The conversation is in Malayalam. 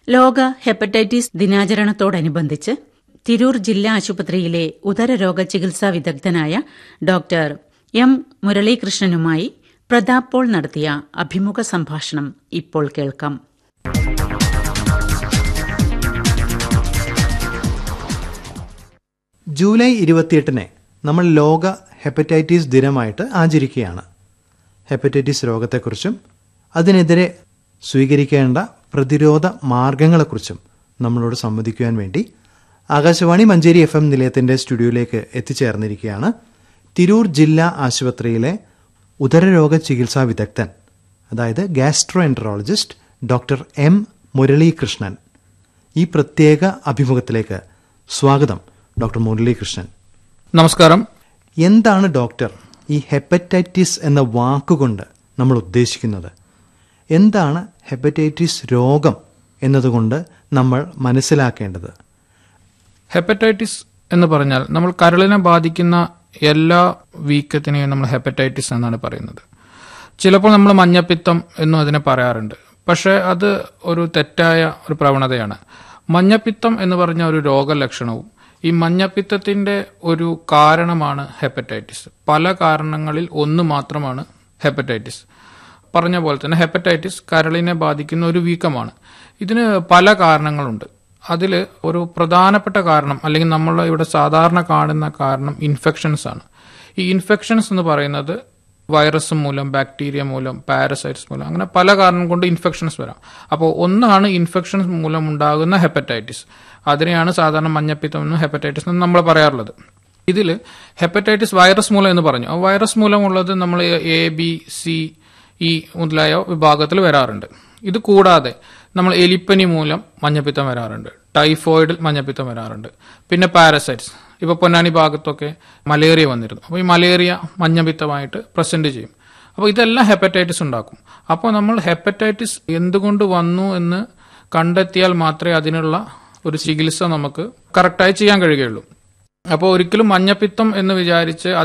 ലോക ഹെപ്പറ്റൈറ്റിസ് ദിനാചരണത്തോടനുബന്ധിച്ച് തിരൂർ ജില്ലാ ആശുപത്രിയിലെ ഉദരരോഗ ചികിത്സാ വിദഗ്ധനായ ഡോക്ടർ എം മുരളീകൃഷ്ണനുമായി പ്രതാപ് പോൾ നടത്തിയ അഭിമുഖ സംഭാഷണം ഇപ്പോൾ കേൾക്കാം ജൂലൈ ഇരുപത്തിയെട്ടിന് നമ്മൾ ലോക ഹെപ്പറ്റൈറ്റിസ് ദിനമായിട്ട് ആചരിക്കുകയാണ് ഹെപ്പറ്റൈറ്റിസ് രോഗത്തെക്കുറിച്ചും അതിനെതിരെ സ്വീകരിക്കേണ്ട പ്രതിരോധ മാർഗങ്ങളെക്കുറിച്ചും നമ്മളോട് സംവദിക്കുവാൻ വേണ്ടി ആകാശവാണി മഞ്ചേരി എഫ് എം നിലയത്തിൻ്റെ സ്റ്റുഡിയോയിലേക്ക് എത്തിച്ചേർന്നിരിക്കുകയാണ് തിരൂർ ജില്ലാ ആശുപത്രിയിലെ ഉദരരോഗ ചികിത്സാ വിദഗ്ധൻ അതായത് gastroenterologist doctor M Muralikrishnan ഈ പ്രത്യേക അഭിമുഖത്തിലേക്ക് സ്വാഗതം ഡോക്ടർ മുരളീകൃഷ്ണൻ നമസ്കാരം എന്താണ് ഡോക്ടർ ഈ ഹെപ്പറ്റൈറ്റിസ് എന്ന വാക്കുകൊണ്ട് നമ്മൾ ഉദ്ദേശിക്കുന്നത് എന്താണ് ഹെപ്പറ്റൈറ്റിസ് രോഗം എന്നതുകൊണ്ട് നമ്മൾ മനസ്സിലാക്കേണ്ടത് ഹെപ്പറ്റൈറ്റിസ് എന്ന് പറഞ്ഞാൽ നമ്മൾ കരളിനെ ബാധിക്കുന്ന എല്ലാ വീക്കത്തിനെയും നമ്മൾ ഹെപ്പറ്റൈറ്റിസ് എന്നാണ് പറയുന്നത് ചിലപ്പോൾ നമ്മൾ മഞ്ഞപ്പിത്തം എന്നും അതിനെ പറയാറുണ്ട് പക്ഷേ അത് ഒരു തെറ്റായ ഒരു പ്രവണതയാണ് മഞ്ഞപ്പിത്തം എന്ന് പറഞ്ഞ ഒരു രോഗലക്ഷണവും ഈ മഞ്ഞപ്പിത്തത്തിന്റെ ഒരു കാരണമാണ് ഹെപ്പറ്റൈറ്റിസ് പല കാരണങ്ങളിൽ ഒന്ന് മാത്രമാണ് ഹെപ്പറ്റൈറ്റിസ് പറഞ്ഞ പോലെ തന്നെ ഹെപ്പറ്റൈറ്റിസ് കരളിനെ ബാധിക്കുന്ന ഒരു വീക്കമാണ് ഇതിന് പല കാരണങ്ങളുണ്ട് അതിൽ ഒരു പ്രധാനപ്പെട്ട കാരണം അല്ലെങ്കിൽ നമ്മൾ ഇവിടെ സാധാരണ കാണുന്ന കാരണം ഇൻഫെക്ഷൻസ് ആണ് ഈ ഇൻഫെക്ഷൻസ് എന്ന് പറയുന്നത് വൈറസ് മൂലം ബാക്ടീരിയ മൂലം പാരസൈറ്റ്സ് മൂലം അങ്ങനെ പല കാരണം കൊണ്ട് ഇൻഫെക്ഷൻസ് വരാം അപ്പോൾ ഒന്നാണ് ഇൻഫെക്ഷൻസ് മൂലം ഉണ്ടാകുന്ന ഹെപ്പറ്റൈറ്റിസ് അതിനെയാണ് സാധാരണ മഞ്ഞപ്പിത്തം എന്നും ഹെപ്പറ്റൈറ്റിസ് എന്നും നമ്മൾ പറയാറുള്ളത് ഇതിൽ ഹെപ്പറ്റൈറ്റിസ് വൈറസ് മൂലം എന്ന് പറഞ്ഞു ആ വൈറസ് മൂലമുള്ളത് നമ്മൾ എ ബി സി ഇ മുതലായ വിഭാഗത്തിൽ വരാറുണ്ട് ഇത് കൂടാതെ നമ്മൾ എലിപ്പനി മൂലം മഞ്ഞപ്പിത്തം വരാറുണ്ട് ടൈഫോയിഡിൽ മഞ്ഞപ്പിത്തം വരാറുണ്ട് പിന്നെ പാരസൈറ്റ്സ് ഇപ്പൊ പൊന്നാനി ഭാഗത്തൊക്കെ മലേറിയ വന്നിരുന്നു അപ്പോൾ ഈ മലേറിയ മഞ്ഞപ്പിത്തമായിട്ട് പ്രസന്റ് ചെയ്യും അപ്പോൾ ഇതെല്ലാം ഹെപ്പറ്റൈറ്റിസ് ഉണ്ടാക്കും അപ്പോൾ നമ്മൾ ഹെപ്പറ്റൈറ്റിസ് എന്തുകൊണ്ട് വന്നു എന്ന് കണ്ടെത്തിയാൽ മാത്രമേ അതിനുള്ള ഒരു ചികിത്സ നമുക്ക് കറക്റ്റായി ചെയ്യാൻ കഴിയുകയുള്ളൂ അപ്പോൾ ഒരിക്കലും മഞ്ഞപ്പിത്തം എന്ന് വിചാരിച്ച്